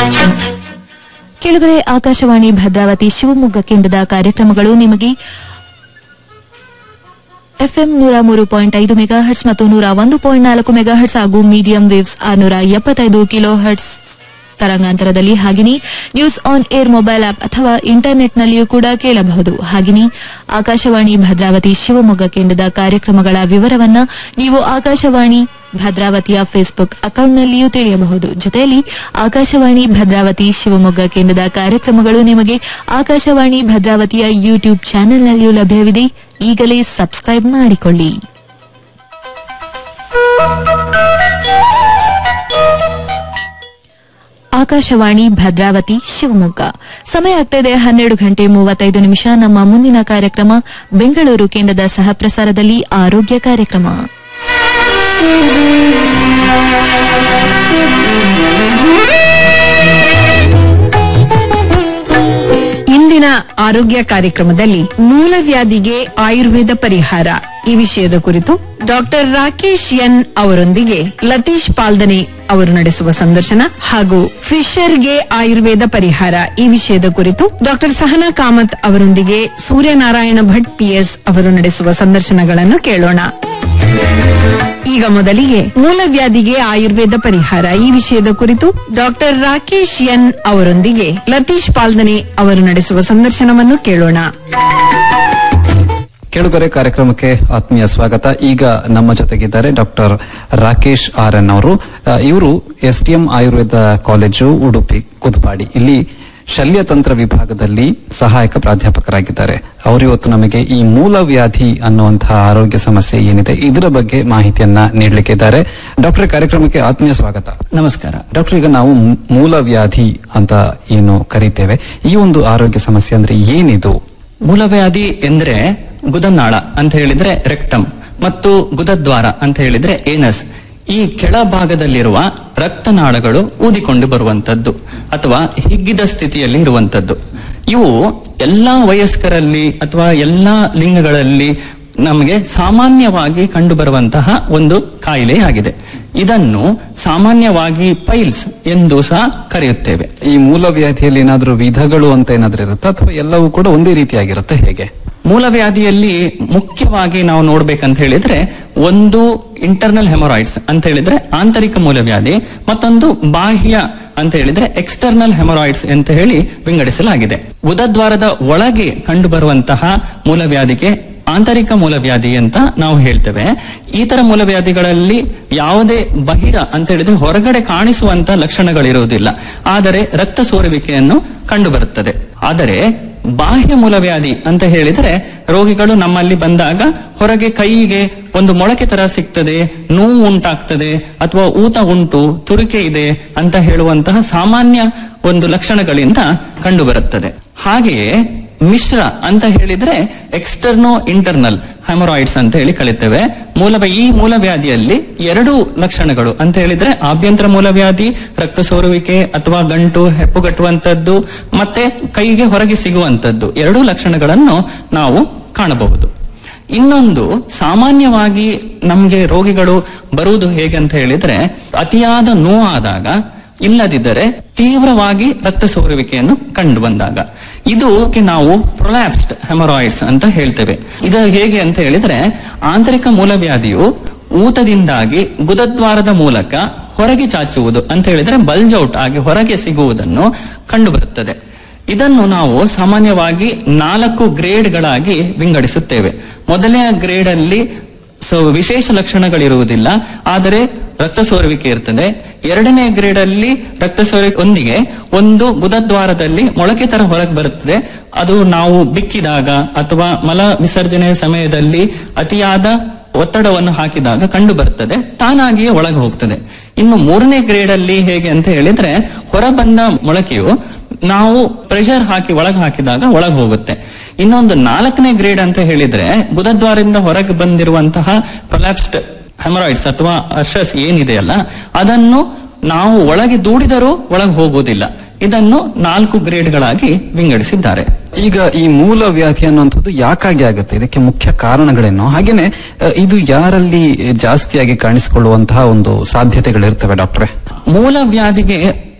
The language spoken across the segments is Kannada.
ಕೆಳಗಡೆ ಆಕಾಶವಾಣಿ ಭದ್ರಾವತಿ ಶಿವಮೊಗ್ಗ ಕೇಂದ್ರದ ಕಾರ್ಯಕ್ರಮಗಳು ನಿಮಗೆ ಎಫ್ಎಂ ನೂರ ಮೂರು ಪಾಯಿಂಟ್ ಐದು ಮೆಗಾ ಹರ್ಟ್ಸ್ ಮತ್ತು ನೂರ ಒಂದು ಪಾಯಿಂಟ್ ನಾಲ್ಕು ಮೆಗಾ ಹರ್ಟ್ಸ್ ಹಾಗೂ ಮೀಡಿಯಂ ವೇವ್ಸ್ ಆರ್ನೂರ ಎಪ್ಪತ್ತೈದು ಕಿಲೋ ಹರ್ಟ್ಸ್ ತರಂಗಾಂತರದಲ್ಲಿ ಹಾಗೆಯೇ news on air mobile app ಅಥವಾ ಇಂಟರ್ನೆಟ್ನಲ್ಲಿಯೂ ಕೂಡ ಕೇಳಬಹುದು ಹಾಗೆಯೇ ಆಕಾಶವಾಣಿ ಭದ್ರಾವತಿ ಶಿವಮೊಗ್ಗ ಕೇಂದ್ರದ ಕಾರ್ಯಕ್ರಮಗಳ ವಿವರವನ್ನ ನೀವು ಆಕಾಶವಾಣಿ ಭದ್ರಾವತಿಯ ಫೇಸ್ಬುಕ್ ಅಕೌಂಟ್ನಲ್ಲಿಯೂ ತಿಳಿಯಬಹುದು ಜೊತೆಯಲ್ಲಿ ಆಕಾಶವಾಣಿ ಭದ್ರಾವತಿ ಶಿವಮೊಗ್ಗ ಕೇಂದ್ರದ ಕಾರ್ಯಕ್ರಮಗಳು ನಿಮಗೆ ಆಕಾಶವಾಣಿ ಭದ್ರಾವತಿಯ ಯೂಟ್ಯೂಬ್ ಚಾನೆಲ್ನಲ್ಲಿಯೂ ಲಭ್ಯವಿದೆ ಈಗಲೇ ಸಬ್ಸ್ಕ್ರೈಬ್ ಮಾಡಿಕೊಳ್ಳಿ ಆಕಾಶವಾಣಿ ಭದ್ರಾವತಿ ಶಿವಮೊಗ್ಗ ಸಮಯ ಆಗ್ತಾ ಇದೆ ಹನ್ನೆರಡು ಗಂಟೆ ಮೂವತ್ತೈದು ನಿಮಿಷ ನಮ್ಮ ಮುಂದಿನ ಕಾರ್ಯಕ್ರಮ ಬೆಂಗಳೂರು ಕೇಂದ್ರದ ಸಹಪ್ರಸಾರದಲ್ಲಿ ಆರೋಗ್ಯ ಕಾರ್ಯಕ್ರಮ ಇಂದಿನ ಆರೋಗ್ಯ ಕಾರ್ಯಕ್ರಮದಲ್ಲಿ ಮೂಲವ್ಯಾಧಿಗೆ ಆಯುರ್ವೇದ ಪರಿಹಾರ ಈ ವಿಷಯದ ಕುರಿತು ಡಾಕ್ಟರ್ ರಾಕೇಶ್ ಎನ್ ಅವರೊಂದಿಗೆ ಲತೀಶ್ ಪಾಲ್ದನೆ ಅವರು ನಡೆಸುವ ಸಂದರ್ಶನ ಹಾಗೂ ಫಿಶರ್ಗೆ ಆಯುರ್ವೇದ ಪರಿಹಾರ ಈ ವಿಷಯದ ಕುರಿತು ಡಾಕ್ಟರ್ ಸಹನಾ ಕಾಮತ್ ಅವರೊಂದಿಗೆ ಸೂರ್ಯನಾರಾಯಣ ಭಟ್ ಪಿಎಸ್ ಅವರು ನಡೆಸುವ ಸಂದರ್ಶನಗಳನ್ನು ಕೇಳೋಣ ಈಗ ಮೊದಲಿಗೆ ಮೂಲವ್ಯಾಧಿಗೆ ಆಯುರ್ವೇದ ಪರಿಹಾರ ಈ ವಿಷಯದ ಕುರಿತು ಡಾಕ್ಟರ್ ರಾಕೇಶ್ ಎನ್ ಅವರೊಂದಿಗೆ ಲತೀಶ್ ಪಾಲ್ದನೆ ಅವರು ನಡೆಸುವ ಸಂದರ್ಶನವನ್ನು ಕೇಳೋಣ ಕೇಳುಗರೆ ಕಾರ್ಯಕ್ರಮಕ್ಕೆ ಆತ್ಮೀಯ ಸ್ವಾಗತ ಈಗ ನಮ್ಮ ಜೊತೆಗಿದ್ದಾರೆ ಡಾಕ್ಟರ್ ರಾಕೇಶ್ ಆರ್ ಎನ್ ಅವರು ಇವರು ಎಸ್ಡಿಎಂ ಆಯುರ್ವೇದ ಕಾಲೇಜು ಉಡುಪಿ ಕುದುಪಾಡಿ ಇಲ್ಲಿ ಶಲ್ಯತಂತ್ರ ವಿಭಾಗದಲ್ಲಿ ಸಹಾಯಕ ಪ್ರಾಧ್ಯಾಪಕರಾಗಿದ್ದಾರೆ ಅವರು ಇವತ್ತು ನಮಗೆ ಈ ಮೂಲವ್ಯಾಧಿ ಅನ್ನುವಂತಹ ಆರೋಗ್ಯ ಸಮಸ್ಯೆ ಏನಿದೆ ಇದರ ಬಗ್ಗೆ ಮಾಹಿತಿಯನ್ನ ನೀಡಲಿಕ್ಕಿದ್ದಾರೆ ಡಾಕ್ಟರ್ ಕಾರ್ಯಕ್ರಮಕ್ಕೆ ಆತ್ಮೀಯ ಸ್ವಾಗತ ನಮಸ್ಕಾರ ಡಾಕ್ಟರ್ ಈಗ ನಾವು ಮೂ- ಮೂಲವ್ಯಾಧಿ ಅಂತ ಏನು ಕರಿತೇವೆ ಈ ಒಂದು ಆರೋಗ್ಯ ಸಮಸ್ಯೆ ಅಂದ್ರೆ ಏನಿದು ಮೂಲವ್ಯಾಧಿ ಎಂದ್ರೆ ಗುದನಾಳ ಅಂತ ಹೇಳಿದ್ರೆ ರೆಕ್ಟಮ್ ಮತ್ತು ಗುದದ್ವಾರ ಅಂತ ಹೇಳಿದ್ರೆ ಏನಸ್ ಈ ಕೆಳಭಾಗದಲ್ಲಿರುವ ರಕ್ತನಾಳಗಳು ಊದಿಕೊಂಡು ಬರುವಂತದ್ದು ಅಥವಾ ಹಿಗ್ಗಿದ ಸ್ಥಿತಿಯಲ್ಲಿ ಇರುವಂತದ್ದು ಇವು ಎಲ್ಲಾ ವಯಸ್ಕರಲ್ಲಿ ಅಥವಾ ಎಲ್ಲಾ ಲಿಂಗಗಳಲ್ಲಿ ನಮಗೆ ಸಾಮಾನ್ಯವಾಗಿ ಕಂಡುಬರುವಂತಹ ಒಂದು ಕಾಯಿಲೆಯಾಗಿದೆ ಇದನ್ನು ಸಾಮಾನ್ಯವಾಗಿ ಪೈಲ್ಸ್ ಎಂದು ಸಹ ಕರೆಯುತ್ತೇವೆ ಈ ಮೂಲವ್ಯಾಧಿಯಲ್ಲಿ ಏನಾದ್ರೂ ವಿಧಗಳು ಅಂತ ಏನಾದ್ರೂ ಇರುತ್ತಾ ಅಥವಾ ಎಲ್ಲವೂ ಕೂಡ ಒಂದೇ ರೀತಿಯಾಗಿರುತ್ತೆ ಹೇಗೆ ಮೂಲವ್ಯಾಧಿಯಲ್ಲಿ ಮುಖ್ಯವಾಗಿ ನಾವು ನೋಡ್ಬೇಕಂತ ಹೇಳಿದ್ರೆ ಒಂದು ಇಂಟರ್ನಲ್ ಹೆಮೊರಾಯ್ಡ್ಸ್ ಅಂತ ಹೇಳಿದ್ರೆ ಆಂತರಿಕ ಮೂಲವ್ಯಾಧಿ ಮತ್ತೊಂದು ಬಾಹ್ಯ ಅಂತ ಹೇಳಿದ್ರೆ ಎಕ್ಸ್ಟರ್ನಲ್ ಹೆಮೊರಾಯ್ಡ್ಸ್ ಅಂತ ಹೇಳಿ ವಿಂಗಡಿಸಲಾಗಿದೆ ಗುದದ್ವಾರದ ಒಳಗೆ ಕಂಡು ಬರುವಂತಹ ಮೂಲವ್ಯಾಧಿಗೆ ಆಂತರಿಕ ಮೂಲವ್ಯಾಧಿ ಅಂತ ನಾವು ಹೇಳ್ತೇವೆ ಈ ತರ ಮೂಲವ್ಯಾಧಿಗಳಲ್ಲಿ ಯಾವುದೇ ಬಹಿರ ಅಂತ ಹೇಳಿದ್ರೆ ಹೊರಗಡೆ ಕಾಣಿಸುವಂತ ಲಕ್ಷಣಗಳಿರುವುದಿಲ್ಲ ಆದರೆ ರಕ್ತ ಸೋರುವಿಕೆಯನ್ನು ಕಂಡುಬರುತ್ತದೆ ಆದರೆ ಬಾಹ್ಯ ಮೂಲವ್ಯಾಧಿ ಅಂತ ಹೇಳಿದರೆ ರೋಗಿಗಳು ನಮ್ಮಲ್ಲಿ ಬಂದಾಗ ಹೊರಗೆ ಕೈಗೆ ಒಂದು ಮೊಳಕೆ ತರ ಸಿಗ್ತದೆ ನೋವು ಉಂಟಾಗ್ತದೆ ಅಥವಾ ಊತ ಉಂಟು ತುರಿಕೆ ಇದೆ ಅಂತ ಹೇಳುವಂತಹ ಸಾಮಾನ್ಯ ಒಂದು ಲಕ್ಷಣಗಳಿಂದ ಕಂಡುಬರುತ್ತದೆ ಹಾಗೆಯೇ ಮಿಶ್ರ ಅಂತ ಹೇಳಿದ್ರೆ ಎಕ್ಸ್ಟರ್ನೋ ಇಂಟರ್ನಲ್ ಹೆಮೊರಾಯ್ಡ್ಸ್ ಅಂತ ಹೇಳಿ ಕಲಿತೇವೆ ಮೂಲ ಈ ಮೂಲವ್ಯಾಧಿಯಲ್ಲಿ ಎರಡು ಲಕ್ಷಣಗಳು ಅಂತ ಹೇಳಿದ್ರೆ ಆಭ್ಯಂತರ ಮೂಲವ್ಯಾಧಿ ರಕ್ತ ಸೋರುವಿಕೆ ಅಥವಾ ಗಂಟು ಹೆಪ್ಪುಗಟ್ಟುವಂತದ್ದು ಮತ್ತೆ ಕೈಗೆ ಹೊರಗೆ ಸಿಗುವಂತದ್ದು ಎರಡೂ ಲಕ್ಷಣಗಳನ್ನು ನಾವು ಕಾಣಬಹುದು ಇನ್ನೊಂದು ಸಾಮಾನ್ಯವಾಗಿ ನಮ್ಗೆ ರೋಗಿಗಳು ಬರುವುದು ಹೇಗೆ ಅಂತ ಹೇಳಿದ್ರೆ ಅತಿಯಾದ ನೋವಾದಾಗ ಇಲ್ಲದಿದ್ದರೆ ತೀವ್ರವಾಗಿ ರಕ್ತ ಸೋರುವಿಕೆಯನ್ನು ಕಂಡು ಬಂದಾಗ ಇದು ನಾವು ಪ್ರೊಲ್ಯಾಪ್ಸ್ಡ್ ಹೆಮರಾಯ್ಡ್ಸ್ ಅಂತ ಹೇಳ್ತೇವೆ ಇದು ಹೇಗೆ ಅಂತ ಹೇಳಿದ್ರೆ ಆಂತರಿಕ ಮೂಲವ್ಯಾಧಿಯು ಊತದಿಂದಾಗಿ ಗುದದ್ವಾರದ ಮೂಲಕ ಹೊರಗೆ ಚಾಚುವುದು ಅಂತ ಹೇಳಿದ್ರೆ ಬಲ್ಜೌಟ್ ಆಗಿ ಹೊರಗೆ ಸಿಗುವುದನ್ನು ಕಂಡುಬರುತ್ತದೆ ಇದನ್ನು ನಾವು ಸಾಮಾನ್ಯವಾಗಿ ನಾಲ್ಕು ಗ್ರೇಡ್ಗಳಾಗಿ ವಿಂಗಡಿಸುತ್ತೇವೆ ಮೊದಲನೆಯ ಗ್ರೇಡ್ ಅಲ್ಲಿ ಸೊ ವಿಶೇಷ ಲಕ್ಷಣಗಳಿರುವುದಿಲ್ಲ ಆದರೆ ರಕ್ತ ಸೋರುವಿಕೆ ಇರ್ತದೆ ಎರಡನೇ ಗ್ರೇಡ್ ಅಲ್ಲಿ ರಕ್ತ ಸೋರಿಕೆಯೊಂದಿಗೆ ಒಂದು ಗುದದ್ವಾರದಲ್ಲಿ ಮೊಳಕೆ ತರ ಹೊರಗೆ ಬರುತ್ತದೆ ಅದು ನಾವು ಬಿಕ್ಕಿದಾಗ ಅಥವಾ ಮಲ ವಿಸರ್ಜನೆಯ ಸಮಯದಲ್ಲಿ ಅತಿಯಾದ ಒತ್ತಡವನ್ನು ಹಾಕಿದಾಗ ಕಂಡು ಬರುತ್ತದೆ ತಾನಾಗಿಯೇ ಒಳಗೆ ಹೋಗ್ತದೆ ಇನ್ನು ಮೂರನೇ ಗ್ರೇಡ್ ಅಲ್ಲಿ ಹೇಗೆ ಅಂತ ಹೇಳಿದ್ರೆ ಹೊರಬಂದ ಮೊಳಕೆಯು ನಾವು ಪ್ರೆಷರ್ ಹಾಕಿ ಒಳಗೆ ಹಾಕಿದಾಗ ಒಳಗೆ ಹೋಗುತ್ತೆ ಇನ್ನೊಂದು ನಾಲ್ಕನೇ ಗ್ರೇಡ್ ಅಂತ ಹೇಳಿದ್ರೆ ಗುದದ್ವಾರದಿಂದ ಹೊರಗೆ ಬಂದಿರುವಂತಹ ಪ್ರೊಲ್ಯಾಪ್ಸ್ಡ್ ಹೆಮರಾಯ್ಡ್ಸ್ ಅಥವಾ ಅರ್ಷಸ್ ಏನಿದೆಯಲ್ಲ ಅದನ್ನು ನಾವು ಒಳಗೆ ದೂಡಿದರೂ ಒಳಗೆ ಹೋಗುವುದಿಲ್ಲ ಇದನ್ನು ನಾಲ್ಕು ಗ್ರೇಡ್ಗಳಾಗಿ ವಿಂಗಡಿಸಿದ್ದಾರೆ ಈಗ ಈ ಮೂಲವ್ಯಾಧಿ ಅನ್ನುವಂಥದ್ದು ಯಾಕಾಗಿ ಆಗುತ್ತೆ ಇದಕ್ಕೆ ಮುಖ್ಯ ಕಾರಣಗಳೇನು ಹಾಗೇನೆ ಅ, ಇದು ಯಾರಲ್ಲಿ ಜಾಸ್ತಿಯಾಗಿ ಕಾಣಿಸಿಕೊಳ್ಳುವಂತಹ ಒಂದು ಸಾಧ್ಯತೆಗಳಿರ್ತವೆ ಡಾಕ್ಟ್ರೆ ಮೂಲ ವ್ಯಾಧಿಗೆ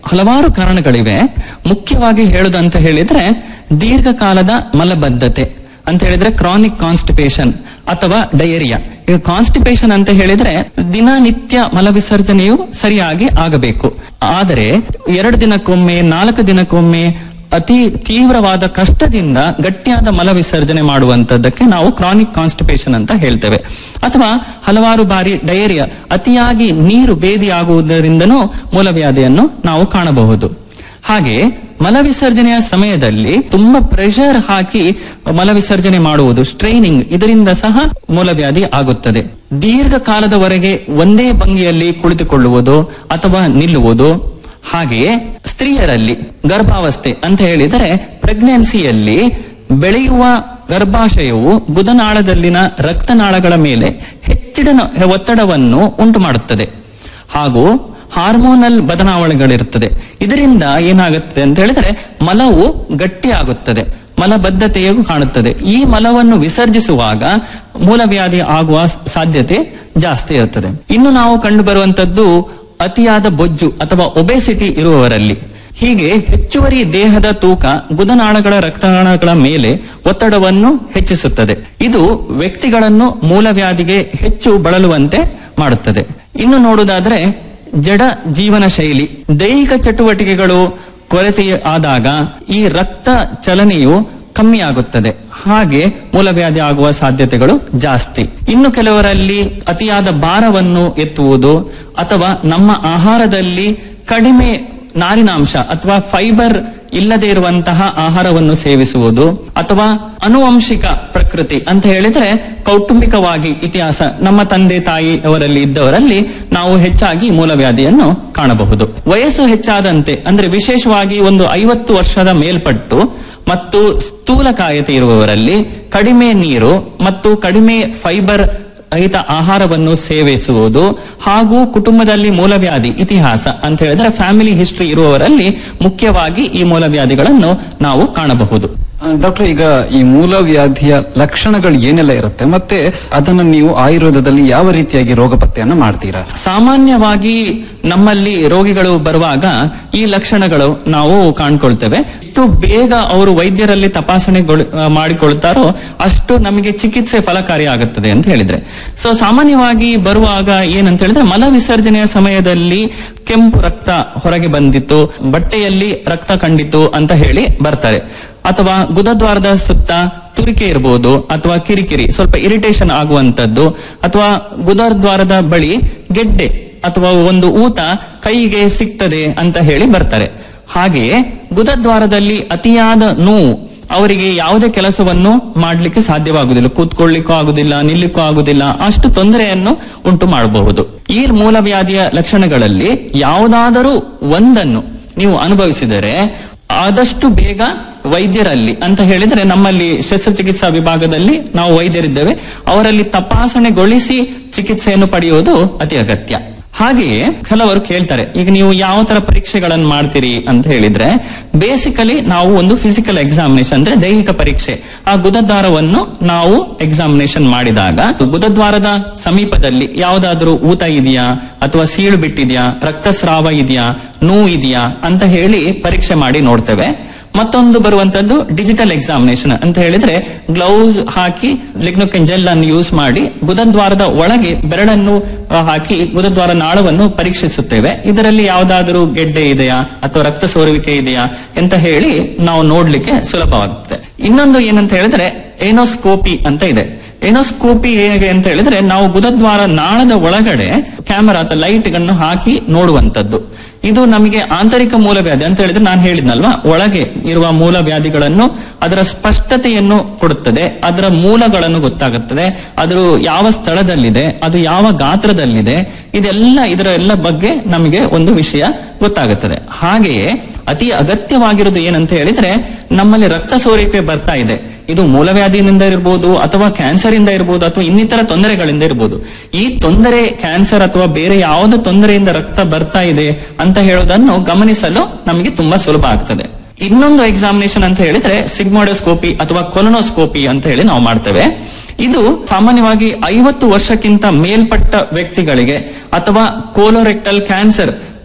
ಹಲವಾರು ಕಾರಣಗಳಿವೆ ಮುಖ್ಯವಾಗಿ ಹೇಳುದಂತ ಹೇಳಿದ್ರೆ ದೀರ್ಘಕಾಲದ ಮಲಬದ್ಧತೆ ಅಂತ ಹೇಳಿದ್ರೆ ಕ್ರಾನಿಕ್ ಕಾನ್ಸ್ಟಿಪೇಷನ್ ಅಥವಾ ಡಯೇರಿಯಾ ಈಗ ಕಾನ್ಸ್ಟಿಪೇಷನ್ ಅಂತ ಹೇಳಿದ್ರೆ ದಿನನಿತ್ಯ ಮಲವಿಸರ್ಜನೆಯು ಸರಿಯಾಗಿ ಆಗಬೇಕು ಆದರೆ ಎರಡು ದಿನಕ್ಕೊಮ್ಮೆ ನಾಲ್ಕು ದಿನಕ್ಕೊಮ್ಮೆ ಅತಿ ತೀವ್ರವಾದ ಕಷ್ಟದಿಂದ ಗಟ್ಟಿಯಾದ ಮಲ ವಿಸರ್ಜನೆ ಮಾಡುವಂತದ್ದಕ್ಕೆ ನಾವು ಕ್ರಾನಿಕ್ ಕಾನ್ಸ್ಟಿಪೇಷನ್ ಅಂತ ಹೇಳ್ತೇವೆ ಅಥವಾ ಹಲವಾರು ಬಾರಿ ಡಯೇರಿಯಾ ಅತಿಯಾಗಿ ನೀರು ಬೇದಿಯಾಗುವುದರಿಂದನೂ ಮೂಲವ್ಯಾಧಿಯನ್ನು ನಾವು ಕಾಣಬಹುದು ಹಾಗೆ ಮಲವಿಸರ್ಜನೆಯ ಸಮಯದಲ್ಲಿ ತುಂಬಾ ಪ್ರೆಷರ್ ಹಾಕಿ ಮಲವಿಸರ್ಜನೆ ಮಾಡುವುದು ಸ್ಟ್ರೈನಿಂಗ್ ಇದರಿಂದ ಸಹ ಮೂಲವ್ಯಾಧಿ ಆಗುತ್ತದೆ ದೀರ್ಘಕಾಲದವರೆಗೆ ಒಂದೇ ಭಂಗಿಯಲ್ಲಿ ಕುಳಿತುಕೊಳ್ಳುವುದು ಅಥವಾ ನಿಲ್ಲುವುದು ಹಾಗೆಯೇ ಸ್ತ್ರೀಯರಲ್ಲಿ ಗರ್ಭಾವಸ್ಥೆ ಅಂತ ಹೇಳಿದರೆ ಪ್ರೆಗ್ನೆನ್ಸಿಯಲ್ಲಿ ಬೆಳೆಯುವ ಗರ್ಭಾಶಯವು ಗುದನಾಳದಲ್ಲಿನ ರಕ್ತನಾಳಗಳ ಮೇಲೆ ಹೆಚ್ಚಿನ ಒತ್ತಡವನ್ನು ಉಂಟು ಮಾಡುತ್ತದೆ ಹಾಗೂ ಹಾರ್ಮೋನಲ್ ಬದಲಾವಣೆಗಳಿರುತ್ತದೆ ಇದರಿಂದ ಏನಾಗುತ್ತದೆ ಅಂತ ಹೇಳಿದ್ರೆ ಮಲವು ಗಟ್ಟಿಯಾಗುತ್ತದೆ ಮಲಬದ್ಧತೆಯು ಕಾಣುತ್ತದೆ ಈ ಮಲವನ್ನು ವಿಸರ್ಜಿಸುವಾಗ ಮೂಲವ್ಯಾಧಿ ಆಗುವ ಸಾಧ್ಯತೆ ಜಾಸ್ತಿ ಇರುತ್ತದೆ ಇನ್ನು ನಾವು ಕಂಡು ಬರುವಂತದ್ದು ಅತಿಯಾದ ಬೊಜ್ಜು ಅಥವಾ ಒಬೆಸಿಟಿ ಇರುವವರಲ್ಲಿ ಹೀಗೆ ಹೆಚ್ಚುವರಿ ದೇಹದ ತೂಕ ಗುದನಾಳಗಳ ರಕ್ತನಾಳಗಳ ಮೇಲೆ ಒತ್ತಡವನ್ನು ಹೆಚ್ಚಿಸುತ್ತದೆ ಇದು ವ್ಯಕ್ತಿಗಳನ್ನು ಮೂಲವ್ಯಾಧಿಗೆ ಹೆಚ್ಚು ಬಳಲುವಂತೆ ಮಾಡುತ್ತದೆ ಇನ್ನು ನೋಡುವುದಾದ್ರೆ ಜಡ ಜೀವನ ಶೈಲಿ ದೈಹಿಕ ಚಟುವಟಿಕೆಗಳು ಕೊರತೆ ಆದಾಗ ಈ ರಕ್ತ ಚಲನೆಯು ಕಮ್ಮಿ ಆಗುತ್ತದೆ ಹಾಗೆ ಮೂಲವ್ಯಾಧಿ ಆಗುವ ಸಾಧ್ಯತೆಗಳು ಜಾಸ್ತಿ ಇನ್ನು ಕೆಲವರಲ್ಲಿ ಅತಿಯಾದ ಭಾರವನ್ನು ಎತ್ತುವುದು ಅಥವಾ ನಮ್ಮ ಆಹಾರದಲ್ಲಿ ಕಡಿಮೆ ನಾರಿನಾಂಶ ಅಥವಾ ಫೈಬರ್ ಇಲ್ಲದೆ ಇರುವಂತಹ ಆಹಾರವನ್ನು ಸೇವಿಸುವುದು ಅಥವಾ ಅನುವಂಶಿಕ ಪ್ರಕೃತಿ ಅಂತ ಹೇಳಿದ್ರೆ ಕೌಟುಂಬಿಕವಾಗಿ ಇತಿಹಾಸ ನಮ್ಮ ತಂದೆ ತಾಯಿ ಅವರಲ್ಲಿ ಇದ್ದವರಲ್ಲಿ ನಾವು ಹೆಚ್ಚಾಗಿ ಮೂಲವ್ಯಾಧಿಯನ್ನು ಕಾಣಬಹುದು ವಯಸ್ಸು ಹೆಚ್ಚಾದಂತೆ ಅಂದ್ರೆ ವಿಶೇಷವಾಗಿ ಒಂದು ಐವತ್ತು ವರ್ಷದ ಮೇಲ್ಪಟ್ಟು ಮತ್ತು ಸ್ಥೂಲಕಾಯತೆ ಇರುವವರಲ್ಲಿ ಕಡಿಮೆ ನೀರು ಮತ್ತು ಕಡಿಮೆ ಫೈಬರ್ ರಹಿತ ಆಹಾರವನ್ನು ಸೇವಿಸುವುದು ಹಾಗೂ ಕುಟುಂಬದಲ್ಲಿ ಮೂಲವ್ಯಾಧಿ ಇತಿಹಾಸ ಅಂತ ಹೇಳಿದ್ರೆ ಫ್ಯಾಮಿಲಿ ಹಿಸ್ಟ್ರಿ ಇರುವವರಲ್ಲಿ ಮುಖ್ಯವಾಗಿ ಈ ಮೂಲವ್ಯಾಧಿಗಳನ್ನು ನಾವು ಕಾಣಬಹುದು ಡಾಕ್ಟರ್ ಈಗ ಈ ಮೂಲವ್ಯಾಧಿಯ ಲಕ್ಷಣಗಳು ಏನೆಲ್ಲ ಇರುತ್ತೆ ಮತ್ತೆ ಅದನ್ನು ನೀವು ಆಯುರ್ವೇದದಲ್ಲಿ ಯಾವ ರೀತಿಯಾಗಿ ರೋಗ ಪತ್ತೆಯನ್ನ ಮಾಡ್ತೀರಾ ಸಾಮಾನ್ಯವಾಗಿ ನಮ್ಮಲ್ಲಿ ರೋಗಿಗಳು ಬರುವಾಗ ಈ ಲಕ್ಷಣಗಳು ನಾವು ಕಾಣ್ಕೊಳ್ತೇವೆ ಎಷ್ಟು ಬೇಗ ಅವರು ವೈದ್ಯರಲ್ಲಿ ತಪಾಸಣೆ ಮಾಡಿಕೊಳ್ತಾರೋ ಅಷ್ಟು ನಮಗೆ ಚಿಕಿತ್ಸೆ ಫಲಕಾರಿ ಆಗುತ್ತದೆ ಅಂತ ಹೇಳಿದ್ರೆ ಸೊ ಸಾಮಾನ್ಯವಾಗಿ ಬರುವಾಗ ಏನಂತ ಹೇಳಿದ್ರೆ ಮಲ ವಿಸರ್ಜನೆಯ ಸಮಯದಲ್ಲಿ ಕೆಂಪು ರಕ್ತ ಹೊರಗೆ ಬಂದಿತ್ತು ಬಟ್ಟೆಯಲ್ಲಿ ರಕ್ತ ಕಂಡಿತು ಅಂತ ಹೇಳಿ ಬರ್ತಾರೆ ಅಥವಾ ಗುದದ್ವಾರದ ಸುತ್ತ ತುರಿಕೆ ಇರಬಹುದು ಅಥವಾ ಕಿರಿಕಿರಿ ಸ್ವಲ್ಪ ಇರಿಟೇಷನ್ ಆಗುವಂತದ್ದು ಅಥವಾ ಗುದದ್ವಾರದ ಬಳಿ ಗೆಡ್ಡೆ ಅಥವಾ ಒಂದು ಊತ ಕೈಗೆ ಸಿಗ್ತದೆ ಅಂತ ಹೇಳಿ ಬರ್ತಾರೆ ಹಾಗೆಯೇ ಗುದದ್ವಾರದಲ್ಲಿ ಅತಿಯಾದ ನೋವು ಅವರಿಗೆ ಯಾವುದೇ ಕೆಲಸವನ್ನು ಮಾಡಲಿಕ್ಕೆ ಸಾಧ್ಯವಾಗುದಿಲ್ಲ ಕೂತ್ಕೊಳ್ಳಿಕ್ಕೂ ಆಗುದಿಲ್ಲ ನಿಲ್ಲಿಕ್ಕೂ ಆಗುದಿಲ್ಲ ಅಷ್ಟು ತೊಂದರೆಯನ್ನು ಉಂಟು ಮಾಡಬಹುದು ಈ ಮೂಲವ್ಯಾಧಿಯ ಲಕ್ಷಣಗಳಲ್ಲಿ ಯಾವುದಾದರೂ ಒಂದನ್ನು ನೀವು ಅನುಭವಿಸಿದರೆ ಆದಷ್ಟು ಬೇಗ ವೈದ್ಯರಲ್ಲಿ ಅಂತ ಹೇಳಿದ್ರೆ ನಮ್ಮಲ್ಲಿ ಶಸ್ತ್ರಚಿಕಿತ್ಸಾ ವಿಭಾಗದಲ್ಲಿ ನಾವು ವೈದ್ಯರಿದ್ದೇವೆ ಅವರಲ್ಲಿ ತಪಾಸಣೆಗೊಳಿಸಿ ಚಿಕಿತ್ಸೆಯನ್ನು ಪಡೆಯುವುದು ಅತಿ ಅಗತ್ಯ ಹಾಗೆಯೇ ಕೆಲವರು ಕೇಳ್ತಾರೆ ಈಗ ನೀವು ಯಾವ ತರ ಪರೀಕ್ಷೆಗಳನ್ನು ಮಾಡ್ತೀರಿ ಅಂತ ಹೇಳಿದ್ರೆ ಬೇಸಿಕಲಿ ನಾವು ಒಂದು ಫಿಸಿಕಲ್ ಎಕ್ಸಾಮಿನೇಷನ್ ಅಂದ್ರೆ ದೈಹಿಕ ಪರೀಕ್ಷೆ ಆ ಗುದದ್ವಾರವನ್ನು ನಾವು ಎಕ್ಸಾಮಿನೇಷನ್ ಮಾಡಿದಾಗ ಗುದದ್ವಾರದ ಸಮೀಪದಲ್ಲಿ ಯಾವುದಾದ್ರೂ ಊತ ಇದೆಯಾ ಅಥವಾ ಸೀಳು ಬಿಟ್ಟಿದೆಯಾ ರಕ್ತಸ್ರಾವ ಇದೆಯಾ ನೋವು ಇದೆಯಾ ಅಂತ ಹೇಳಿ ಪರೀಕ್ಷೆ ಮಾಡಿ ನೋಡ್ತೇವೆ ಮತ್ತೊಂದು ಬರುವಂತದ್ದು ಡಿಜಿಟಲ್ ಎಕ್ಸಾಮಿನೇಷನ್ ಅಂತ ಹೇಳಿದ್ರೆ ಗ್ಲೌಸ್ ಹಾಕಿ ಲಿಗ್ನೋಕೆನ್ ಜೆಲ್ ಅನ್ನು ಯೂಸ್ ಮಾಡಿ ಗುದದ್ವಾರದ ಒಳಗೆ ಬೆರಳನ್ನು ಆ, ಹಾಕಿ ಗುದದ್ವಾರ ನಾಳವನ್ನು ಪರೀಕ್ಷಿಸುತ್ತೇವೆ ಇದರಲ್ಲಿ ಯಾವುದಾದರೂ ಗೆಡ್ಡೆ ಇದೆಯಾ ಅಥವಾ ರಕ್ತ ಸೋರುವಿಕೆ ಇದೆಯಾ ಅಂತ ಹೇಳಿ ನಾವು ನೋಡ್ಲಿಕ್ಕೆ ಸುಲಭವಾಗುತ್ತೆ ಇನ್ನೊಂದು ಏನಂತ ಹೇಳಿದ್ರೆ ಏನೋಸ್ಕೋಪಿ ಅಂತ ಇದೆ ಏನೋಸ್ಕೋಪಿ ಹೇಗೆ ಅಂತ ಹೇಳಿದ್ರೆ ನಾವು ಗುದದ್ವಾರ ನಾಳದ ಒಳಗಡೆ ಕ್ಯಾಮರಾ ಅಥವಾ ಲೈಟ್ ಅನ್ನು ಹಾಕಿ ನೋಡುವಂತದ್ದು ಇದು ನಮಗೆ ಆಂತರಿಕ ಮೂಲವ್ಯಾಧಿ ಅಂತ ಹೇಳಿದ್ರೆ ನಾನು ಹೇಳಿದ್ನಲ್ವಾ ಒಳಗೆ ಇರುವ ಮೂಲವ್ಯಾಧಿಗಳನ್ನು ಅದರ ಸ್ಪಷ್ಟತೆಯನ್ನು ಕೊಡುತ್ತದೆ ಅದರ ಮೂಲಗಳನ್ನು ಗೊತ್ತಾಗುತ್ತದೆ ಅದು ಯಾವ ಸ್ಥಳದಲ್ಲಿದೆ ಅದು ಯಾವ ಗಾತ್ರದಲ್ಲಿದೆ ಇದೆಲ್ಲ ಇದರ ಎಲ್ಲ ಬಗ್ಗೆ ನಮಗೆ ಒಂದು ವಿಷಯ ಗೊತ್ತಾಗುತ್ತದೆ ಹಾಗೆಯೇ ಅತಿ ಅಗತ್ಯವಾಗಿರೋದು ಏನಂತ ಹೇಳಿದ್ರೆ ನಮ್ಮಲ್ಲಿ ರಕ್ತ ಸೋರಿಕೆ ಬರ್ತಾ ಇದೆ ಇದು ಮೂಲವ್ಯಾಧಿಯಿಂದ ಇರಬಹುದು ಅಥವಾ ಕ್ಯಾನ್ಸರ್ ಇಂದ ಇರಬಹುದು ಅಥವಾ ಇನ್ನಿತರ ತೊಂದರೆಗಳಿಂದ ಇರಬಹುದು ಈ ತೊಂದರೆ ಕ್ಯಾನ್ಸರ್ ಅಥವಾ ಬೇರೆ ಯಾವುದೇ ತೊಂದರೆಯಿಂದ ರಕ್ತ ಬರ್ತಾ ಇದೆ ಅಂತ ಹೇಳೋದನ್ನು ಗಮನಿಸಲು ನಮಗೆ ತುಂಬಾ ಸುಲಭ ಆಗ್ತದೆ ಇನ್ನೊಂದು ಎಕ್ಸಾಮಿನೇಷನ್ ಅಂತ ಹೇಳಿದ್ರೆ ಸಿಗ್ಮೋಡೋಸ್ಕೋಪಿ ಅಥವಾ ಕೊಲೊನೋಸ್ಕೋಪಿ ಅಂತ ಹೇಳಿ ನಾವು ಮಾಡ್ತೇವೆ ಇದು ಸಾಮಾನ್ಯವಾಗಿ ಐವತ್ತು ವರ್ಷಕ್ಕಿಂತ ಮೇಲ್ಪಟ್ಟ ವ್ಯಕ್ತಿಗಳಿಗೆ ಅಥವಾ ಕೋಲೋರೆಕ್ಟಲ್ ಕ್ಯಾನ್ಸರ್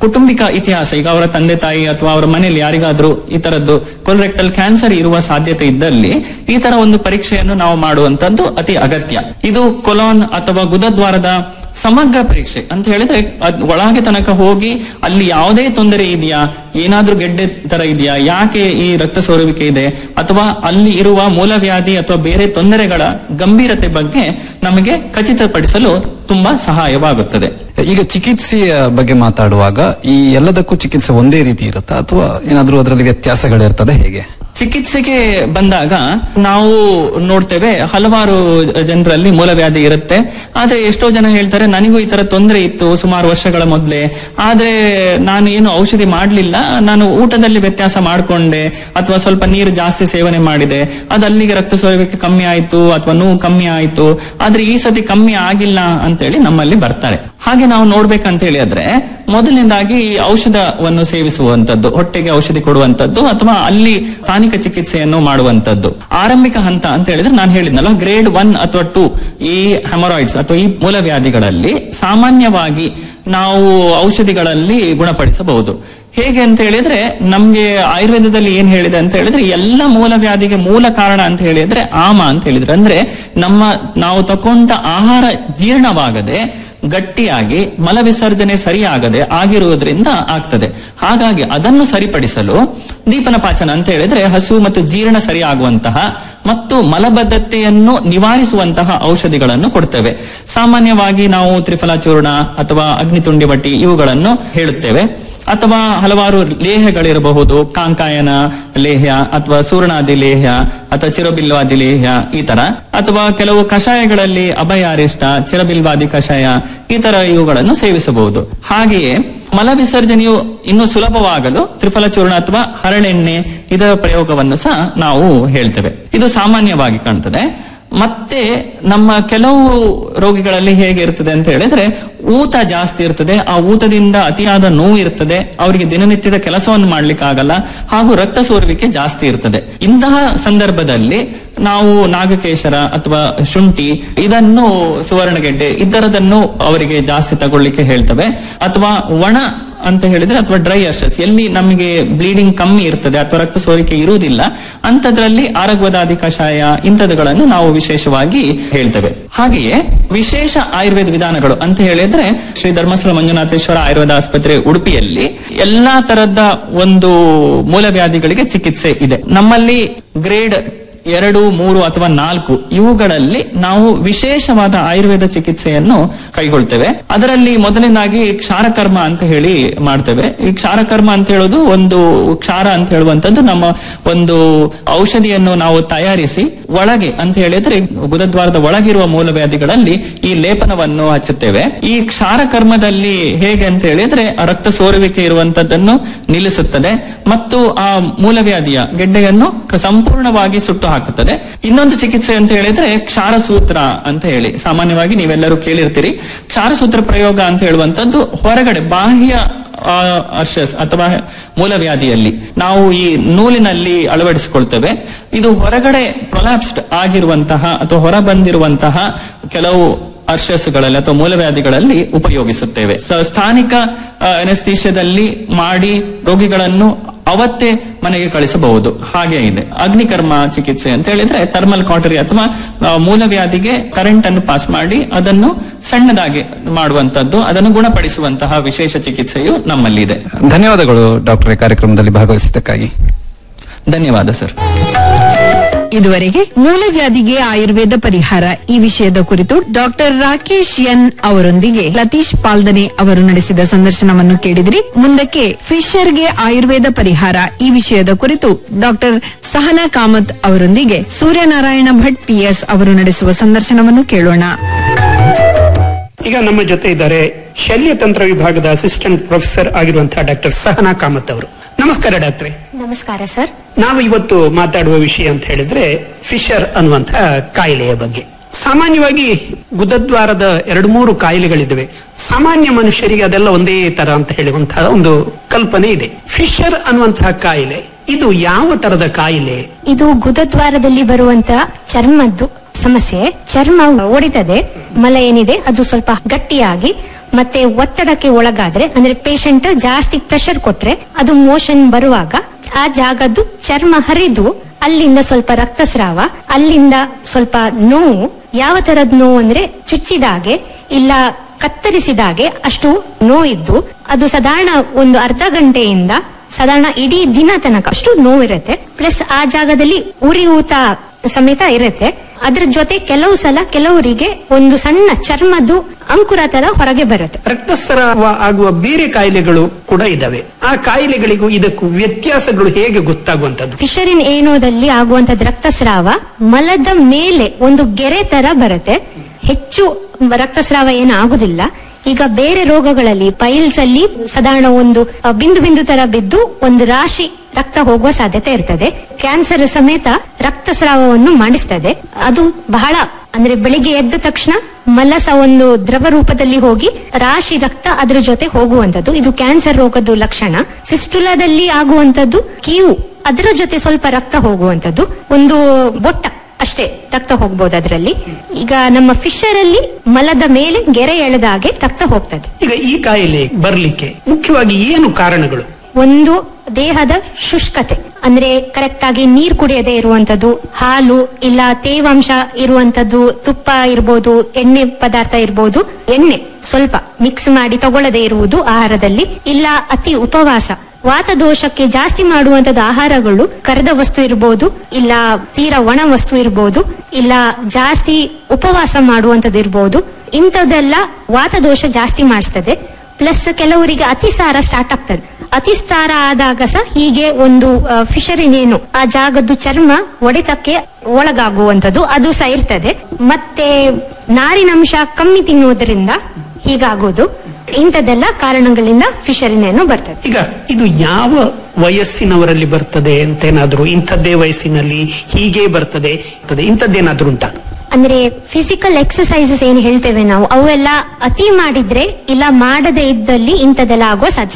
ಕುಟುಂಬಿಕ ಇತಿಹಾಸ ಈಗ ಅವರ ತಂದೆ ತಾಯಿ ಅಥವಾ ಅವರ ಮನೆಯಲ್ಲಿ ಯಾರಿಗಾದ್ರೂ ಈ ತರದ್ದು ಕೊಲರೆಕ್ಟಲ್ ಕ್ಯಾನ್ಸರ್ ಇರುವ ಸಾಧ್ಯತೆ ಇದ್ದಲ್ಲಿ ಈ ತರ ಒಂದು ಪರೀಕ್ಷೆಯನ್ನು ನಾವು ಮಾಡುವಂತದ್ದು ಅತಿ ಅಗತ್ಯ ಇದು ಕೊಲಾನ್ ಅಥವಾ ಗುದದ್ವಾರದ ಸಮಗ್ರ ಪರೀಕ್ಷೆ ಅಂತ ಹೇಳಿದ್ರೆ ಅದ್ ಒಳಗೆ ತನಕ ಹೋಗಿ ಅಲ್ಲಿ ಯಾವುದೇ ತೊಂದರೆ ಇದೆಯಾ ಏನಾದ್ರೂ ಗೆಡ್ಡೆ ತರ ಇದೆಯಾ ಯಾಕೆ ಈ ರಕ್ತ ಸೋರುವಿಕೆ ಇದೆ ಅಥವಾ ಅಲ್ಲಿ ಇರುವ ಮೂಲವ್ಯಾಧಿ ಅಥವಾ ಬೇರೆ ತೊಂದರೆಗಳ ಗಂಭೀರತೆ ಬಗ್ಗೆ ನಮಗೆ ಖಚಿತಪಡಿಸಲು ತುಂಬಾ ಸಹಾಯವಾಗುತ್ತದೆ ಈಗ ಚಿಕಿತ್ಸೆಯ ಬಗ್ಗೆ ಮಾತಾಡುವಾಗ ಈ ಎಲ್ಲದಕ್ಕೂ ಚಿಕಿತ್ಸೆ ಒಂದೇ ರೀತಿ ಇರುತ್ತಾ ಅಥವಾ ಏನಾದ್ರೂ ಅದರಲ್ಲಿ ವ್ಯತ್ಯಾಸಗಳಿರ್ತದೆ ಹೇಗೆ ಚಿಕಿತ್ಸೆಗೆ ಬಂದಾಗ ನಾವು ನೋಡ್ತೇವೆ ಹಲವಾರು ಜನರಲ್ಲಿ ಮೂಲವ್ಯಾಧಿ ಇರುತ್ತೆ ಆದ್ರೆ ಎಷ್ಟೋ ಜನ ಹೇಳ್ತಾರೆ ನನಗೂ ಈ ತರ ತೊಂದರೆ ಇತ್ತು ಸುಮಾರು ವರ್ಷಗಳ ಮೊದಲೇ ಆದ್ರೆ ನಾನು ಏನು ಔಷಧಿ ಮಾಡ್ಲಿಲ್ಲ ನಾನು ಊಟದಲ್ಲಿ ವ್ಯತ್ಯಾಸ ಮಾಡ್ಕೊಂಡೆ ಅಥವಾ ಸ್ವಲ್ಪ ನೀರು ಜಾಸ್ತಿ ಸೇವನೆ ಮಾಡಿದೆ ಅದು ಅಲ್ಲಿಗೆ ರಕ್ತ ಸೋರುವಿಕೆ ಕಮ್ಮಿ ಆಯ್ತು ಅಥವಾ ನೋವು ಕಮ್ಮಿ ಆಯ್ತು ಆದ್ರೆ ಈ ಸತಿ ಕಮ್ಮಿ ಆಗಿಲ್ಲ ಅಂತೇಳಿ ನಮ್ಮಲ್ಲಿ ಬರ್ತಾರೆ ಹಾಗೆ ನಾವು ನೋಡ್ಬೇಕಂತ ಹೇಳಿದ್ರೆ ಮೊದಲನೇದಾಗಿ ಈ ಔಷಧವನ್ನು ಸೇವಿಸುವಂತದ್ದು ಹೊಟ್ಟೆಗೆ ಔಷಧಿ ಕೊಡುವಂತದ್ದು ಅಥವಾ ಅಲ್ಲಿ ಸ್ಥಾನಿಕ ಚಿಕಿತ್ಸೆಯನ್ನು ಮಾಡುವಂತದ್ದು ಆರಂಭಿಕ ಹಂತ ಅಂತ ಹೇಳಿದ್ರೆ ನಾನು ಹೇಳಿದ್ನಲ್ಲ ಗ್ರೇಡ್ ಒನ್ ಅಥವಾ ಟೂ ಈ ಹೆಮರಾಯ್ಡ್ಸ್ ಅಥವಾ ಈ ಮೂಲವ್ಯಾಧಿಗಳಲ್ಲಿ ಸಾಮಾನ್ಯವಾಗಿ ನಾವು ಔಷಧಿಗಳಲ್ಲಿ ಗುಣಪಡಿಸಬಹುದು ಹೇಗೆ ಅಂತ ಹೇಳಿದ್ರೆ ನಮ್ಗೆ ಆಯುರ್ವೇದದಲ್ಲಿ ಏನ್ ಹೇಳಿದೆ ಅಂತ ಹೇಳಿದ್ರೆ ಎಲ್ಲ ಮೂಲವ್ಯಾಧಿಗೆ ಮೂಲ ಕಾರಣ ಅಂತ ಹೇಳಿದ್ರೆ ಆಮ ಅಂತ ಹೇಳಿದ್ರೆ ಅಂದ್ರೆ ನಮ್ಮ ನಾವು ತಕೊಂಡ ಆಹಾರ ಜೀರ್ಣವಾಗದೆ ಗಟ್ಟಿಯಾಗಿ ಮಲ ವಿಸರ್ಜನೆ ಸರಿಯಾಗದೆ ಆಗಿರುವುದರಿಂದ ಆಗ್ತದೆ ಹಾಗಾಗಿ ಅದನ್ನು ಸರಿಪಡಿಸಲು ದೀಪನ ಪಾಚನ ಅಂತ ಹೇಳಿದ್ರೆ ಹಸು ಮತ್ತು ಜೀರ್ಣ ಸರಿಯಾಗುವಂತಹ ಮತ್ತು ಮಲಬದ್ಧತೆಯನ್ನು ನಿವಾರಿಸುವಂತಹ ಔಷಧಿಗಳನ್ನು ಕೊಡ್ತೇವೆ ಸಾಮಾನ್ಯವಾಗಿ ನಾವು ತ್ರಿಫಲ ಚೂರ್ಣ ಅಥವಾ ಅಗ್ನಿತುಂಡಿ ಬಟ್ಟಿ ಇವುಗಳನ್ನು ಹೇಳುತ್ತೇವೆ ಅಥವಾ ಹಲವಾರು ಲೇಹಗಳಿರಬಹುದು ಕಾಂಕಾಯನ ಲೇಹ್ಯ ಅಥವಾ ಸೂರ್ಣಾದಿ ಲೇಹ್ಯ ಅಥವಾ ಚಿರಬಿಲ್ವಾದಿ ಲೇಹ್ಯ ಈ ತರ ಅಥವಾ ಕೆಲವು ಕಷಾಯಗಳಲ್ಲಿ ಅಭಯಾರಿಷ್ಟ ಚಿರಬಿಲ್ವಾದಿ ಕಷಾಯ ಈ ತರ ಇವುಗಳನ್ನು ಸೇವಿಸಬಹುದು ಹಾಗೆಯೇ ಮಲ ವಿಸರ್ಜನೆಯು ಇನ್ನು ಸುಲಭವಾಗಲು ತ್ರಿಫಲ ಚೂರ್ಣ ಅಥವಾ ಹರಳೆಣ್ಣೆ ಇದರ ಪ್ರಯೋಗವನ್ನು ಸಹ ನಾವು ಹೇಳ್ತೇವೆ ಇದು ಸಾಮಾನ್ಯವಾಗಿ ಕಾಣ್ತದೆ ಮತ್ತೆ ನಮ್ಮ ಕೆಲವು ರೋಗಿಗಳಲ್ಲಿ ಹೇಗೆ ಇರ್ತದೆ ಅಂತ ಹೇಳಿದ್ರೆ ಊತ ಜಾಸ್ತಿ ಇರ್ತದೆ ಆ ಊತದಿಂದ ಅತಿಯಾದ ನೋವು ಇರ್ತದೆ ಅವರಿಗೆ ದಿನನಿತ್ಯದ ಕೆಲಸವನ್ನು ಮಾಡ್ಲಿಕ್ಕೆ ಆಗಲ್ಲ ಹಾಗೂ ರಕ್ತ ಸೋರುವಿಕೆ ಜಾಸ್ತಿ ಇರ್ತದೆ ಇಂತಹ ಸಂದರ್ಭದಲ್ಲಿ ನಾವು ನಾಗಕೇಶರ ಅಥವಾ ಶುಂಠಿ ಇದನ್ನು ಸುವರ್ಣಗೆಡ್ಡೆ ಇದರದನ್ನು ಅವರಿಗೆ ಜಾಸ್ತಿ ತಗೊಳ್ಳಿಕ್ಕೆ ಹೇಳ್ತವೆ ಅಥವಾ ಒಣ ಅಂತ ಹೇಳಿದ್ರೆ ಅಥವಾ ಡ್ರೈ ಅರ್ಷಸ್ ಎಲ್ಲಿ ನಮಗೆ ಬ್ಲೀಡಿಂಗ್ ಕಮ್ಮಿ ಇರ್ತದೆ ಅಥವಾ ರಕ್ತ ಸೋರಿಕೆ ಇರುವುದಿಲ್ಲ ಅಂತದ್ರಲ್ಲಿ ಆರೋಗ್ಯವಾದಿ ಕಷಾಯ ಇಂಥದ್ದುಗಳನ್ನು ನಾವು ವಿಶೇಷವಾಗಿ ಹೇಳ್ತೇವೆ ಹಾಗೆಯೇ ವಿಶೇಷ ಆಯುರ್ವೇದ ವಿಧಾನಗಳು ಅಂತ ಹೇಳಿದ್ರೆ ಶ್ರೀ ಧರ್ಮಸ್ಥಳ ಮಂಜುನಾಥೇಶ್ವರ ಆಯುರ್ವೇದ ಆಸ್ಪತ್ರೆ ಉಡುಪಿಯಲ್ಲಿ ಎಲ್ಲಾ ತರದ ಒಂದು ಮೂಲವ್ಯಾಧಿಗಳಿಗೆ ಚಿಕಿತ್ಸೆ ಇದೆ ನಮ್ಮಲ್ಲಿ ಗ್ರೇಡ್ ಎರಡು ಮೂರು ಅಥವಾ ನಾಲ್ಕು ಇವುಗಳಲ್ಲಿ ನಾವು ವಿಶೇಷವಾದ ಆಯುರ್ವೇದ ಚಿಕಿತ್ಸೆಯನ್ನು ಕೈಗೊಳ್ತೇವೆ ಅದರಲ್ಲಿ ಮೊದಲನೇದಾಗಿ ಕ್ಷಾರಕರ್ಮ ಅಂತ ಹೇಳಿ ಮಾಡ್ತೇವೆ ಈ ಕ್ಷಾರಕರ್ಮ ಅಂತ ಹೇಳೋದು ಒಂದು ಕ್ಷಾರ ಅಂತ ಹೇಳುವಂತದ್ದು ನಮ್ಮ ಒಂದು ಔಷಧಿಯನ್ನು ನಾವು ತಯಾರಿಸಿ ಒಳಗೆ ಅಂತ ಹೇಳಿದ್ರೆ ಗುದದ್ವಾರದ ಒಳಗಿರುವ ಮೂಲವ್ಯಾಧಿಗಳಲ್ಲಿ ಈ ಲೇಪನವನ್ನು ಹಚ್ಚುತ್ತೇವೆ ಈ ಕ್ಷಾರಕರ್ಮದಲ್ಲಿ ಹೇಗೆ ಅಂತ ಹೇಳಿದ್ರೆ ಆ ರಕ್ತ ಸೋರುವಿಕೆ ಇರುವಂತದ್ದನ್ನು ನಿಲ್ಲಿಸುತ್ತದೆ ಮತ್ತು ಆ ಮೂಲವ್ಯಾಧಿಯ ಗೆಡ್ಡೆಯನ್ನು ಕ- ಸಂಪೂರ್ಣವಾಗಿ ಸುಟ್ಟು ಹಾಕುತ್ತದೆ ಇನ್ನೊಂದು ಚಿಕಿತ್ಸೆ ಅಂತ ಹೇಳಿದ್ರೆ ಕ್ಷಾರಸೂತ್ರ ಅಂತ ಹೇಳಿ ಸಾಮಾನ್ಯವಾಗಿ ನೀವೆಲ್ಲರೂ ಕೇಳಿರ್ತೀರಿ ಕ್ಷಾರಸೂತ್ರ ಪ್ರಯೋಗ ಅಂತ ಹೇಳುವಂತದ್ದು ಹೊರಗಡೆ ಬಾಹ್ಯ ಅರ್ಷಸ್ ಅಥವಾ ಮೂಲವ್ಯಾಧಿಯಲ್ಲಿ ನಾವು ಈ ನೂಲಿನಲ್ಲಿ ಅಳವಡಿಸಿಕೊಳ್ತೇವೆ ಇದು ಹೊರಗಡೆ ಪ್ರೊಲಾಪ್ಸ್ಡ್ ಆಗಿರುವಂತಹ ಅಥವಾ ಹೊರ ಬಂದಿರುವಂತಹ ಕೆಲವು ಅರ್ಷಸ್ಗಳಲ್ಲಿ ಅಥವಾ ಮೂಲವ್ಯಾಧಿಗಳಲ್ಲಿ ಉಪಯೋಗಿಸುತ್ತೇವೆ ಸ- ಸ್ಥಾನಿಕ ಅನೆಸ್ಥೀಶದಲ್ಲಿ ಮಾಡಿ ರೋಗಿಗಳನ್ನು ಅವತ್ತೇ ಮನೆಗೆ ಕಳಿಸಬಹುದು ಹಾಗೆ ಇದೆ ಅಗ್ನಿಕರ್ಮ ಚಿಕಿತ್ಸೆ ಅಂತ ಹೇಳಿದ್ರೆ ಥರ್ಮಲ್ ಕಾಟರಿ ಅಥವಾ ಆ, ಮೂಲವ್ಯಾಧಿಗೆ ಕರೆಂಟ್ ಅನ್ನು ಪಾಸ್ ಮಾಡಿ ಅದನ್ನು ಸಣ್ಣದಾಗಿ ಮಾಡುವಂತದ್ದು ಅದನ್ನು ಗುಣಪಡಿಸುವಂತಹ ವಿಶೇಷ ಚಿಕಿತ್ಸೆಯು ನಮ್ಮಲ್ಲಿದೆ ಧನ್ಯವಾದಗಳು ಡಾಕ್ಟರ್ ಕಾರ್ಯಕ್ರಮದಲ್ಲಿ ಭಾಗವಹಿಸಿದ್ದಕ್ಕಾಗಿ ಧನ್ಯವಾದ ಸರ್ ಇದುವರೆಗೆ ಮೂಲವ್ಯಾಧಿಗೆ ಆಯುರ್ವೇದ ಪರಿಹಾರ ಈ ವಿಷಯದ ಕುರಿತು ಡಾಕ್ಟರ್ ರಾಕೇಶ್ ಎನ್ ಅವರೊಂದಿಗೆ ಲತೀಶ್ ಪಾಲ್ದನೆ ಅವರು ನಡೆಸಿದ ಸಂದರ್ಶನವನ್ನು ಕೇಳಿದ್ರಿ ಮುಂದಕ್ಕೆ ಫಿಶರ್ಗೆ ಆಯುರ್ವೇದ ಪರಿಹಾರ ಈ ವಿಷಯದ ಕುರಿತು ಡಾಕ್ಟರ್ ಸಹನಾ ಕಾಮತ್ ಅವರೊಂದಿಗೆ ಸೂರ್ಯನಾರಾಯಣ ಭಟ್ ಪಿಎಸ್ ಅವರು ನಡೆಸುವ ಸಂದರ್ಶನವನ್ನು ಕೇಳೋಣ ಈಗ ನಮ್ಮ ಜೊತೆ ಇದ್ದಾರೆ ಶಲ್ಯತಂತ್ರ ವಿಭಾಗದ ಅಸಿಸ್ಟೆಂಟ್ ಪ್ರೊಫೆಸರ್ ಆಗಿರುವಂತಹ ಡಾಕ್ಟರ್ ಸಹನಾ ಕಾಮತ್ ಅವರು ನಮಸ್ಕಾರ ಡಾಕ್ಟ್ರೆ ನಮಸ್ಕಾರ ಸರ್ ನಾವು ಇವತ್ತು ಮಾತಾಡುವ ವಿಷಯ ಅಂತ ಹೇಳಿದ್ರೆ ಫಿಶರ್ ಅನ್ನುವಂತಹ ಕಾಯಿಲೆಯ ಬಗ್ಗೆ ಸಾಮಾನ್ಯವಾಗಿ ಗುದದ್ವಾರದ ಎರಡು ಮೂರು ಕಾಯಿಲೆಗಳಿದ್ದಾವೆ ಸಾಮಾನ್ಯ ಮನುಷ್ಯರಿಗೆ ಅದೆಲ್ಲ ಒಂದೇ ತರ ಅಂತ ಹೇಳುವಂತಹ ಒಂದು ಕಲ್ಪನೆ ಇದೆ ಫಿಶರ್ ಅನ್ನುವಂತಹ ಕಾಯಿಲೆ ಇದು ಯಾವ ತರದ ಕಾಯಿಲೆ ಇದು ಗುದದ್ವಾರದಲ್ಲಿ ಬರುವಂತ ಚರ್ಮದ್ದು ಸಮಸ್ಯೆ ಚರ್ಮ ಒಡಿತದೆ ಮಲ ಏನಿದೆ ಅದು ಸ್ವಲ್ಪ ಗಟ್ಟಿಯಾಗಿ ಮತ್ತೆ ಒತ್ತಡಕ್ಕೆ ಒಳಗಾದ್ರೆ ಅಂದ್ರೆ ಪೇಷಂಟ್ ಜಾಸ್ತಿ ಪ್ರೆಷರ್ ಕೊಟ್ರೆ ಅದು ಮೋಷನ್ ಬರುವಾಗ ಆ ಜಾಗದ್ದು ಚರ್ಮ ಹರಿದು ಅಲ್ಲಿಂದ ಸ್ವಲ್ಪ ರಕ್ತಸ್ರಾವ ಅಲ್ಲಿಂದ ಸ್ವಲ್ಪ ನೋವು ಯಾವ ತರದ್ ನೋವು ಅಂದ್ರೆ ಚುಚ್ಚಿದಾಗೆ ಇಲ್ಲ ಕತ್ತರಿಸಿದಾಗೆ ಅಷ್ಟು ನೋವಿದ್ದು ಅದು ಸಾಧಾರಣ ಒಂದು ಅರ್ಧ ಗಂಟೆಯಿಂದ ಸಾಧಾರಣ ಇಡೀ ದಿನ ತನಕ ಅಷ್ಟು ನೋವಿರುತ್ತೆ ಪ್ಲಸ್ ಆ ಜಾಗದಲ್ಲಿ ಉರಿಯೂತ ಸಮೇತ ಇರುತ್ತೆ ಅದ್ರ ಜೊತೆ ಕೆಲವು ಸಲ ಕೆಲವರಿಗೆ ಒಂದು ಸಣ್ಣ ಚರ್ಮದ್ದು ಅಂಕುರ ತರ ಹೊರಗೆ ಬರುತ್ತೆ ರಕ್ತಸ್ರಾವ ಆಗುವ ಬೇರೆ ಕಾಯಿಲೆಗಳು ಕೂಡ ಇದಾವೆ ಆ ಕಾಯಿಲೆಗಳಿಗೂ ಇದಕ್ಕೂ ವ್ಯತ್ಯಾಸಗಳು ಹೇಗೆ ಗೊತ್ತಾಗುವಂತದ್ದು ಫಿಶರಿನ್ ಏನೋದಲ್ಲಿ ಆಗುವಂತದ್ದು ರಕ್ತಸ್ರಾವ ಮಲದ ಮೇಲೆ ಒಂದು ಗೆರೆ ತರ ಬರುತ್ತೆ ಹೆಚ್ಚು ರಕ್ತಸ್ರಾವ ಏನು ಆಗುದಿಲ್ಲ ಈಗ ಬೇರೆ ರೋಗಗಳಲ್ಲಿ ಪೈಲ್ಸ್ ಅಲ್ಲಿ ಸಾಧಾರಣ ಒಂದು ಅ, ಬಿಂದು ಬಿಂದು ತರ ಬಿದ್ದು ಒಂದು ರಾಶಿ ರಕ್ತ ಹೋಗುವ ಸಾಧ್ಯತೆ ಇರ್ತದೆ ಕ್ಯಾನ್ಸರ್ ಸಮೇತ ರಕ್ತಸ್ರಾವವನ್ನು ಮಾಡಿಸ್ತದೆ ಅದು ಬಹಳ ಅಂದ್ರೆ ಬೆಳಿಗ್ಗೆ ಎದ್ದ ತಕ್ಷಣ ಮಲಸ ಒಂದು ದ್ರವ ರೂಪದಲ್ಲಿ ಹೋಗಿ ರಾಶಿ ರಕ್ತ ಅದ್ರ ಜೊತೆ ಹೋಗುವಂತದ್ದು ಇದು ಕ್ಯಾನ್ಸರ್ ರೋಗದ ಲಕ್ಷಣ ಫಿಸ್ಟುಲಾದಲ್ಲಿ ಆಗುವಂತದ್ದು ಕೀವು ಅದರ ಜೊತೆ ಸ್ವಲ್ಪ ರಕ್ತ ಹೋಗುವಂತದ್ದು ಒಂದು ಬೊಟ್ಟ ಅಷ್ಟೇ ರಕ್ತ ಹೋಗ್ಬೋದು ಅದರಲ್ಲಿ ಈಗ ನಮ್ಮ ಫಿಶರ್ ಅಲ್ಲಿ ಮಲದ ಮೇಲೆ ಗೆರೆ ಎಳೆದ ಹಾಗೆ ರಕ್ತ ಹೋಗ್ತದೆ ಈಗ ಈ ಕಾಯಿಲೆ ಬರ್ಲಿಕ್ಕೆ ಮುಖ್ಯವಾಗಿ ಏನು ಕಾರಣಗಳು ಒಂದು ದೇಹದ ಶುಷ್ಕತೆ ಅಂದ್ರೆ ಕರೆಕ್ಟ್ ಆಗಿ ನೀರ್ ಕುಡಿಯದೆ ಇರುವಂತದ್ದು ಹಾಲು ಇಲ್ಲ ತೇವಾಂಶ ಇರುವಂತದ್ದು ತುಪ್ಪ ಇರ್ಬೋದು ಎಣ್ಣೆ ಪದಾರ್ಥ ಇರ್ಬೋದು ಎಣ್ಣೆ ಸ್ವಲ್ಪ ಮಿಕ್ಸ್ ಮಾಡಿ ತಗೊಳ್ಳದೆ ಇರುವುದು ಆಹಾರದಲ್ಲಿ ಇಲ್ಲ ಅತಿ ಉಪವಾಸ ವಾತದೋಷಕ್ಕೆ ಜಾಸ್ತಿ ಮಾಡುವಂತದ್ದು ಆಹಾರಗಳು ಕರೆದ ವಸ್ತು ಇರ್ಬೋದು ಇಲ್ಲ ತೀರಾ ಒಣ ವಸ್ತು ಇರ್ಬೋದು ಇಲ್ಲ ಜಾಸ್ತಿ ಉಪವಾಸ ಮಾಡುವಂತದ್ದು ಇರ್ಬೋದು ಇಂಥದ್ದೆಲ್ಲ ವಾತದೋಷ ಜಾಸ್ತಿ ಮಾಡಿಸ್ತದೆ ಪ್ಲಸ್ ಕೆಲವರಿಗೆ ಅತಿಸಾರ ಸ್ಟಾರ್ಟ್ ಆಗ್ತದೆ ಅತಿಸಾರ ಆದಾಗ ಸಹ ಹೀಗೆ ಒಂದು ಫಿಶರಿನ್ ಏನು ಆ ಜಾಗದ್ದು ಚರ್ಮ ಒಡೆತಕ್ಕೆ ಒಳಗಾಗುವಂತದ್ದು ಅದು ಸಹ ಇರ್ತದೆ ಮತ್ತೆ ನಾರಿನಂಶ ಕಮ್ಮಿ ತಿನ್ನುವುದರಿಂದ ಹೀಗಾಗೋದು ಇಂಥದ್ದೆಲ್ಲ ಕಾರಣಗಳಿಂದ ಫಿಶರಿನ್ ಏನು ಬರ್ತದೆ ಈಗ ಇದು ಯಾವ ವಯಸ್ಸಿನವರಲ್ಲಿ ಬರ್ತದೆ ಅಂತೇನಾದ್ರೂ ಇಂಥದ್ದೇ ವಯಸ್ಸಿನಲ್ಲಿ ಹೀಗೆ ಬರ್ತದೆ ಅಂತದೆ ಇಂಥದ್ದೇನಾದ್ರೂ ಉಂಟಾ ಅಂದ್ರೆ ಫಿಸಿಕಲ್ ಎಕ್ಸಸೈಸಸ್ ಏನ್ ಹೇಳ್ತೇವೆ ನಾವು ಅವೆಲ್ಲ ಅತಿ ಮಾಡಿದ್ರೆ ಇಲ್ಲ ಮಾಡದೇ ಇದ್ದಲ್ಲಿ ಇಂಥದ್ದೆಲ್ಲ ಆಗುವ ಸಾಧ್ಯ